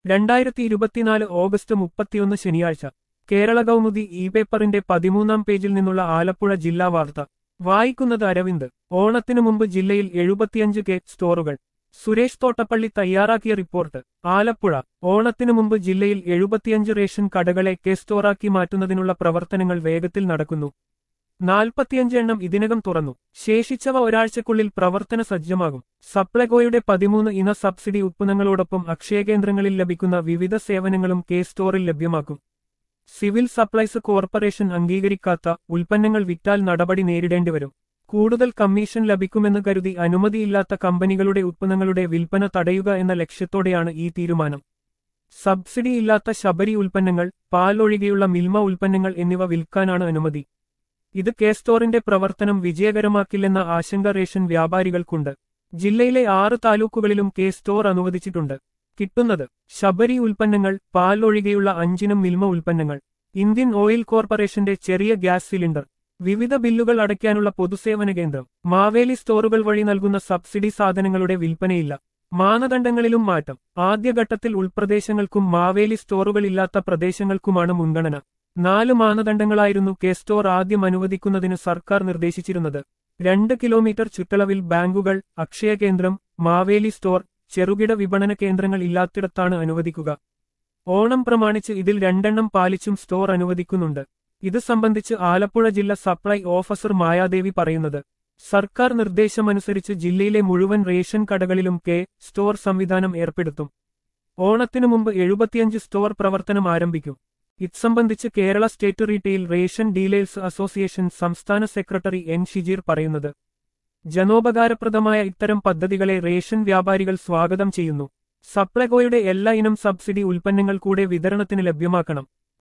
രണ്ടായിരത്തി ഇരുപത്തിനാല് ഓഗസ്റ്റ് മുപ്പത്തിയൊന്ന് ശനിയാഴ്ച കേരള കൗമുദി ഇ പേപ്പറിന്റെ പതിമൂന്നാം പേജിൽ നിന്നുള്ള ആലപ്പുഴ ജില്ലാ വാർത്ത വായിക്കുന്നത് അരവിന്ദ് ഓണത്തിനു മുമ്പ് ജില്ലയിൽ എഴുപത്തിയഞ്ച് കെ സ്റ്റോറുകൾ സുരേഷ് തോട്ടപ്പള്ളി തയ്യാറാക്കിയ റിപ്പോർട്ട് ആലപ്പുഴ ഓണത്തിനു മുമ്പ് ജില്ലയിൽ എഴുപത്തിയഞ്ച് റേഷൻ കടകളെ കെ സ്റ്റോറാക്കി മാറ്റുന്നതിനുള്ള പ്രവർത്തനങ്ങൾ വേഗത്തിൽ നടക്കുന്നു നാൽപ്പത്തിയഞ്ച് എണ്ണം ഇതിനകം തുറന്നു ശേഷിച്ചവ ഒരാഴ്ചക്കുള്ളിൽ പ്രവർത്തന സജ്ജമാകും സപ്ലൈകോയുടെ പതിമൂന്ന് ഇന സബ്സിഡി ഉത്പന്നങ്ങളോടൊപ്പം അക്ഷയകേന്ദ്രങ്ങളിൽ ലഭിക്കുന്ന വിവിധ സേവനങ്ങളും കെ സ്റ്റോറിൽ ലഭ്യമാക്കും സിവിൽ സപ്ലൈസ് കോർപ്പറേഷൻ അംഗീകരിക്കാത്ത ഉൽപ്പന്നങ്ങൾ വിറ്റാൽ നടപടി നേരിടേണ്ടിവരും കൂടുതൽ കമ്മീഷൻ ലഭിക്കുമെന്ന് കരുതി അനുമതിയില്ലാത്ത കമ്പനികളുടെ ഉത്പന്നങ്ങളുടെ വിൽപ്പന തടയുക എന്ന ലക്ഷ്യത്തോടെയാണ് ഈ തീരുമാനം സബ്സിഡിയില്ലാത്ത ശബരി ഉൽപ്പന്നങ്ങൾ പാൽ ഒഴികെയുള്ള മിൽമ ഉൽപ്പന്നങ്ങൾ എന്നിവ വിൽക്കാനാണ് അനുമതി ഇത് കെ സ്റ്റോറിന്റെ പ്രവർത്തനം വിജയകരമാക്കില്ലെന്ന ആശങ്ക റേഷൻ വ്യാപാരികൾക്കുണ്ട് ജില്ലയിലെ ആറ് താലൂക്കുകളിലും കെ സ്റ്റോർ അനുവദിച്ചിട്ടുണ്ട് കിട്ടുന്നത് ശബരി ഉൽപ്പന്നങ്ങൾ പാൽ ഒഴികെയുള്ള അഞ്ചിനം മിൽമ ഉൽപ്പന്നങ്ങൾ ഇന്ത്യൻ ഓയിൽ കോർപ്പറേഷന്റെ ചെറിയ ഗ്യാസ് സിലിണ്ടർ വിവിധ ബില്ലുകൾ അടയ്ക്കാനുള്ള പൊതുസേവന കേന്ദ്രം മാവേലി സ്റ്റോറുകൾ വഴി നൽകുന്ന സബ്സിഡി സാധനങ്ങളുടെ വിൽപ്പനയില്ല മാനദണ്ഡങ്ങളിലും മാറ്റം ആദ്യഘട്ടത്തിൽ ഉൾപ്രദേശങ്ങൾക്കും മാവേലി സ്റ്റോറുകളില്ലാത്ത പ്രദേശങ്ങൾക്കുമാണ് മുൻഗണന നാല് മാനദണ്ഡങ്ങളായിരുന്നു കെ സ്റ്റോർ ആദ്യം അനുവദിക്കുന്നതിന് സർക്കാർ നിർദ്ദേശിച്ചിരുന്നത് രണ്ട് കിലോമീറ്റർ ചുറ്റളവിൽ ബാങ്കുകൾ അക്ഷയകേന്ദ്രം മാവേലി സ്റ്റോർ ചെറുകിട വിപണന കേന്ദ്രങ്ങൾ ഇല്ലാത്തിടത്താണ് അനുവദിക്കുക ഓണം പ്രമാണിച്ച് ഇതിൽ രണ്ടെണ്ണം പാലിച്ചും സ്റ്റോർ അനുവദിക്കുന്നുണ്ട് ഇത് സംബന്ധിച്ച് ആലപ്പുഴ ജില്ലാ സപ്ലൈ ഓഫീസർ മായാദേവി പറയുന്നത് സർക്കാർ നിർദ്ദേശമനുസരിച്ച് ജില്ലയിലെ മുഴുവൻ റേഷൻ കടകളിലും കെ സ്റ്റോർ സംവിധാനം ഏർപ്പെടുത്തും ഓണത്തിനു മുമ്പ് എഴുപത്തിയഞ്ച് സ്റ്റോർ പ്രവർത്തനം ആരംഭിക്കും ഇത് സംബന്ധിച്ച് Kerala state retail ration dealers association സംസ്ഥാന സെക്രട്ടറി എൻ ഷിജീർ പറയുന്നത് ജനോപകാരപ്രദമായ ഇത്തരം പദ്ധതികളെ റേഷൻ വ്യാപാരികൾ സ്വാഗതം ചെയ്യുന്നു സപ്ലൈകോയുടെ എല്ലാ ഇനം സബ്സിഡി ഉൽപ്പന്നങ്ങൾ കൂടെ വിതരണത്തിന് ലഭ്യമാക്കണം